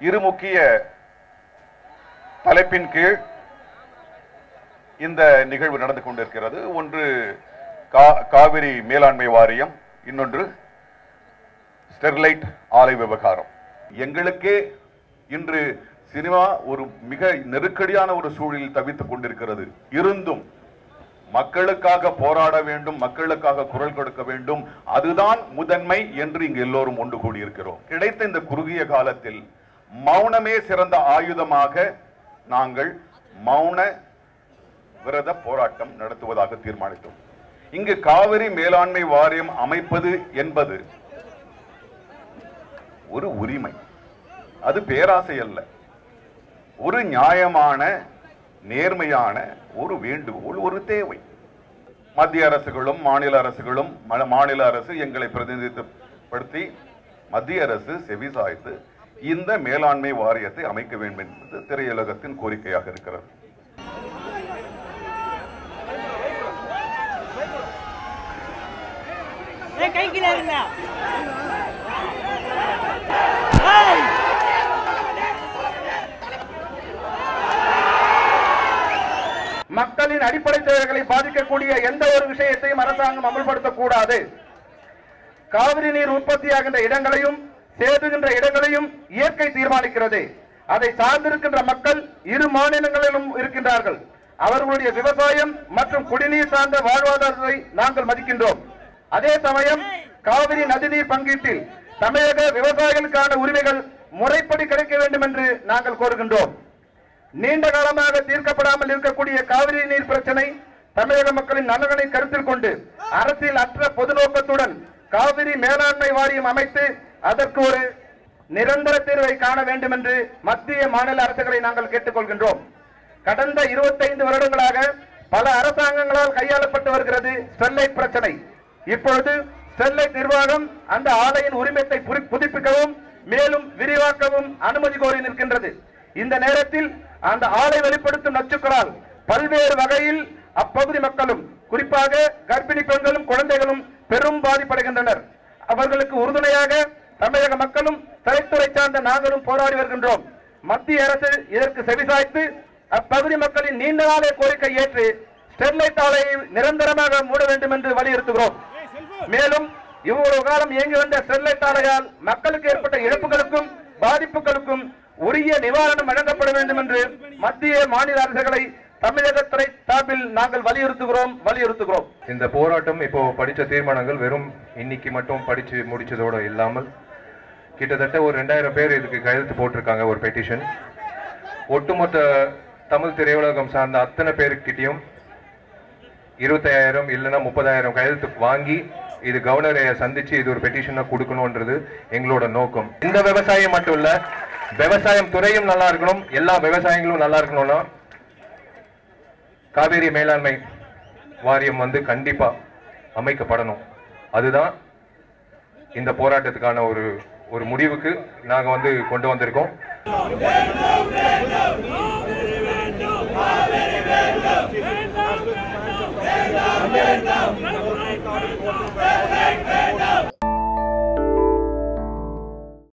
இரு முக்கிய தலைப்பின் கீழ் இந்த நிகழ்வு நடந்து கொண்டிருக்கிறது ஒன்று கா- காவிரி மேலாண்மை வாரியம் இன்னொன்று ஸ்டெர்லைட் ஆலை விவகாரம் எங்களுக்கே இன்று சினிமா ஒரு மிக நெருக்கடியான ஒரு சூழலில் தவித்துக் கொண்டிருக்கிறது இருந்தும் மக்களுக்காக போராட வேண்டும் மக்களுக்காக குரல் கொடுக்க வேண்டும் அதுதான் முதன்மை என்று இங்கு எல்லோரும் ஒன்று கூடியிருக்கிறோம் கிடைத்த இந்த குறுகிய காலத்தில் மௌனமே சிறந்த ஆயுதமாக நாங்கள் மௌன விரத போராட்டம் நடத்துவதாக தீர்மானித்தோம் இங்கு காவிரி மேலாண்மை வாரியம் அமைப்பது என்பது ஒரு உரிமை அது பேராசை அல்ல ஒரு நியாயமான நேர்மையான ஒரு வேண்டுகோள் ஒரு தேவை மத்திய அரசுகளும் மாநில அரசுகளும் ம- மாநில அரசு எங்களை பிரதிநிதித்துவப்படுத்தி மத்திய அரசு செவிசாய்த்து இந்த மேலாண்மை வாரியத்தை அமைக்க வேண்டும் என்பது திரையுலகத்தின் கோரிக்கையாக இருக்கிறது ஏய் கை கீழே இருங்க ஏய் மக்களின் அடிப்படை தேவைகளை பாதிக்கக்கூடிய எந்த ஒரு விஷயத்தையும் அரசாங்கம் அமல்படுத்தக்கூடாது காவிரி நீர் உற்பத்தியாகின்ற இடங்களையும் சேதுகின்ற இடங்களையும் இயற்கை தீர்மானிக்கிறது அதை சார்ந்திருக்கின்ற மக்கள் இரு மாநிலங்களிலும் இருக்கின்றார்கள் அவர்களுடைய விவசாயம் மற்றும் குடிநீர் சார்ந்த வாழ்வாதாரத்தை நாங்கள் மதிக்கின்றோம் அதே சமயம் காவிரி நதிநீர் பங்கீட்டில் தமிழக விவசாயிகளுக்கான உரிமைகள் முறைப்படி கிடைக்க வேண்டும் என்று நாங்கள் கோருகின்றோம் நீண்ட காலமாக தீர்க்கப்படாமல் இருக்கக்கூடிய காவிரி நீர் பிரச்சனை தமிழக மக்களின் நலன்களை கருத்தில் கொண்டு அரசியல் அற்ற பொது நோக்கத்துடன் காவிரி மேலாண்மை வாரியம் அமைத்து அதற்கு ஒரு நிரந்தர தீர்வை காண வேண்டும் என்று மத்திய மாநில அரசுகளை நாங்கள் கேட்டுக்கொள்கின்றோம் கடந்த 25 வருடங்களாக பல அரசாங்கங்களால் கையாளப்பட்டு வருகிறது ஸ்டெர்லைட் பிரச்சனை இப்பொழுது ஸ்டெர்லைட் நிர்வாகம் அந்த ஆலையின் உரிமத்தை புரி- புதுப்பிக்கவும் மேலும் விரிவாக்கவும் அனுமதி கோரி நிற்கின்றது இந்த நேரத்தில் அந்த ஆலை வெளிப்படுத்தும் நச்சுக்களால் பல்வேறு வகையில் அப்பகுதி மக்களும் குறிப்பாக கர்ப்பிணி பெண்களும் குழந்தைகளும் பெரும் பாதிப்படைகின்றனர் அவர்களுக்கு உறுதுணையாக தமிழக மக்களும் திரைத்துறை சார்ந்த நாங்களும் போராடி வருகின்றோம் மத்திய அரசு இதற்கு செவிசாய்த்து அப்பகுதி மக்களின் நீண்ட நாளே கோரிக்கை ஏற்று ஸ்டெர்லைட் ஆலையை நிரந்தரமாக மூட வேண்டும் என்று வலியுறுத்துகிறோம் மேலும் இவ்வளவு காலம் இயங்கி வந்த ஸ்டெர்லைட் ஆலையால் மக்களுக்கு ஏற்பட்ட இழப்புகளுக்கும் பாதிப்புகளுக்கும் உரிய நிவாரணம் வழங்கப்பட வேண்டும் என்று மத்திய மாநில அரசுகளை தமிழகத்துறை சார்பில் நாங்கள் வலியுறுத்துகிறோம் வலியுறுத்துகிறோம் இந்த போராட்டம் இப்போ படிச்ச தீர்மானங்கள் வெறும் இன்னைக்கு மட்டும் படிச்சு முடிச்சதோட இல்லாமல் கிட்டத்தட்ட ஒரு ரெண்டாயிரம் பேர் இதுக்கு கையெழுத்து போட்டிருக்காங்க ஒரு பெட்டிஷன் ஒட்டுமொத்த தமிழ் திரையுலகம் சார்ந்த அத்தனை பேருக்கிட்டையும் இருபத்தாயிரம் இல்லைன்னா முப்பதாயிரம் கையெழுத்து வாங்கி இது கவர்னரை சந்திச்சு இது ஒரு பெட்டிஷனை கொடுக்கணும்ன்றது எங்களோட நோக்கம் இந்த விவசாயம் மட்டும் இல்ல விவசாயம் துறையும் நல்லா இருக்கணும் எல்லா விவசாயிகளும் நல்லா இருக்கணும்னா காவேரி மேலாண்மை வாரியம் வந்து கண்டிப்பா அமைக்கப்படணும் அதுதான் இந்த போராட்டத்துக்கான ஒரு ஒரு முடிவுக்கு நாங்க வந்து கொண்டு வந்திருக்கோம் வேண்டும்